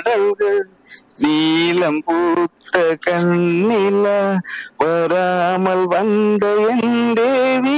பாடல்கள் நீலம் பூத்த கண்ணில வராமல் வந்த என் தேவி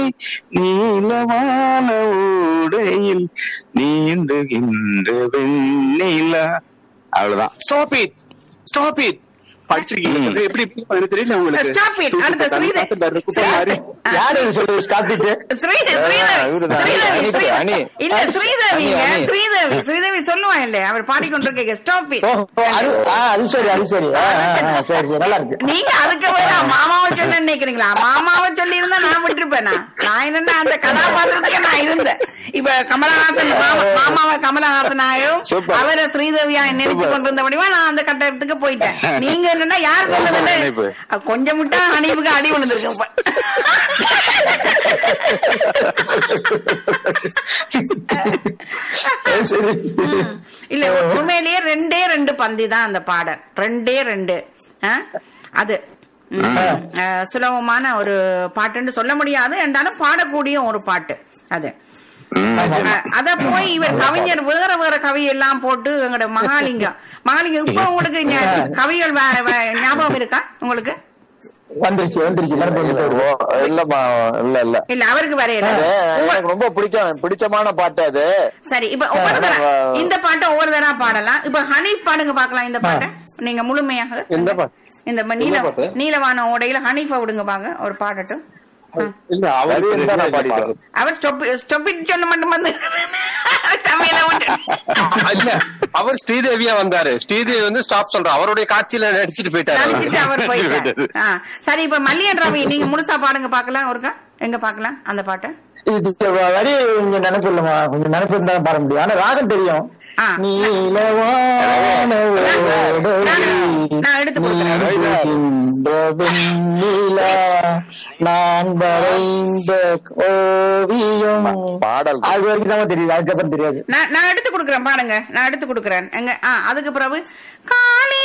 நீலமான ஊடையில் நீந்துகின்ற வெண்ணிலா அவ்வளவுதான் ஸ்டாப் இட் ஸ்டாப் இட் படிச்சிருக்கீங்க ம். எப்படி எப்படி இருக்கும் எனக்கு தெரியல உங்களுக்கு Stop it. அடுத்த ஸ்ரீதர். குப்பை மாதிரி யாரு இது சொல்றது ஸ்டாப் இட்டு ஸ்ரீதேவி ஆ, ஸ்ரீதேவி இவருதான். ஸ்ரீதேவி அனி, ஸ்ரீதேவி. அனி. இல்ல ஸ்ரீதேவிங்க அனி, அனி. ஸ்ரீதேவி ஸ்ரீதேவி சொல்லுவான் இல்ல அவர் பாடிக்கொண்டிருக்க ஸ்டாப் ஓ ஓ, அது ஆ, அது சரி அது சரி ஆ, ஆ, ஆ, சரி சரி நல்லா இருக்கு நீங்க அதுக்கு வேற மாமாவை சொல்ல நினைக்கிறீங்களா மாமாவை சொல்லி இருந்தா நான் விட்டுருப்பேனா நான் என்னன்னா அந்த கதாபாத்திரத்துக்கு நான் இருந்தேன் இப்ப கமலஹாசன் மாமா- மாமாவை கமலஹாசனாயும் Super. அவரை ஸ்ரீதேவியா நினைச்சு Super. கொண்டிருந்தபடிவா நான் அந்த கட்டத்துக்கு போயிட்டேன் நீங்க என்னன்னா யார் சொன்னது அனுப்பு. கொஞ்சம் விட்டா அணிவுக்கு அடி விழுந்திருக்கு இப்ப. சரி ம். இல்ல உண்மையிலேயே ரெண்டே ரெண்டு பந்தி தான் அந்த பாடல் ரெண்டே ரெண்டு ஆ? அது ம். அஹ், சுலபமான ஒரு பாட்டுன்னு சொல்ல முடியாது என்றாலும் பாடக்கூடிய ஒரு பாட்டு அது ம். அஹ், அத போய் இவர் கவிஞர் வேற வேற கவி எல்லாம் போட்டு எங்களோட மகாலிங்கம் மகாலிங்கம் இப்ப உங்களுக்கு ஞா- கவிகள் வே- வே- ஞாபகம் இருக்கா உங்களுக்கு வந்துருச்சு வந்துருச்சு நினைப்பு வந்துருச்சு. ஓ, இல்லம்மா இல்ல இல்ல இல்ல அவருக்கு வரையல அது எனக்கு ரொம்ப பிடிக்கும் பிடிச்சமான பாட்டு அது சரி இப்ப ஒவ்வொரு தடவை இந்த பாட்டை ஒவ்வொரு தடவை பாடலாம் இப்ப ஹனி பாடுங்க பாக்கலாம் இந்த பாட்டை நீங்க முழுமையாக எந்த பாட்டு? இந்த ம- நீல பாட்டு? நீலவான ஓடையில ஹனீஃபா விடுங்க பாங்க ஒரு பாடட்டும் ஆ. இல்ல வரி இருந்தா நான் பாடிட்டேன். அவர் ஸ்டொப் ஸ்டொப்பிட் சொன்ன மட்டும் வந்து சமையல விட்டு இல்ல அவர் ஸ்ரீதேவியா வந்தாரு ஸ்ரீதேவி வந்து ஸ்டாப் சொல்ற அவருடைய காட்சியில நடிச்சிட்டு போயிட்டாரு நடிச்சிட்டு அவர் போயிட்டார் ஆ. சரி இப்ப மல்லியன் ரவி நீங்க முழுசா பாடுங்க பாக்கலாம் ஒருக்கா எங்க பாக்கலாம் அந்த பாட்டை இது வரி கொஞ்சம் நினைப்பு இல்லமா கொஞ்சம் நினைப்பு இருந்தா பாட முடியும் ஆனா ராகம் தெரியும் ஆ. நீலவான ஓடையில் நான் எடுத்து கொடுக்குறேன் நீந்துகின்ற வெண்ணிலா, நான் வரைந்த ஓவியம் பாடல் அது வரைக்கும் தான் தெரியுது அதுக்கப்புறம் தெரியாது நான் நான் எடுத்து கொடுக்குறேன் பாருங்க நான் எடுத்து கொடுக்குறேன் எங்க ஆ அதுக்கு பிறகு காளி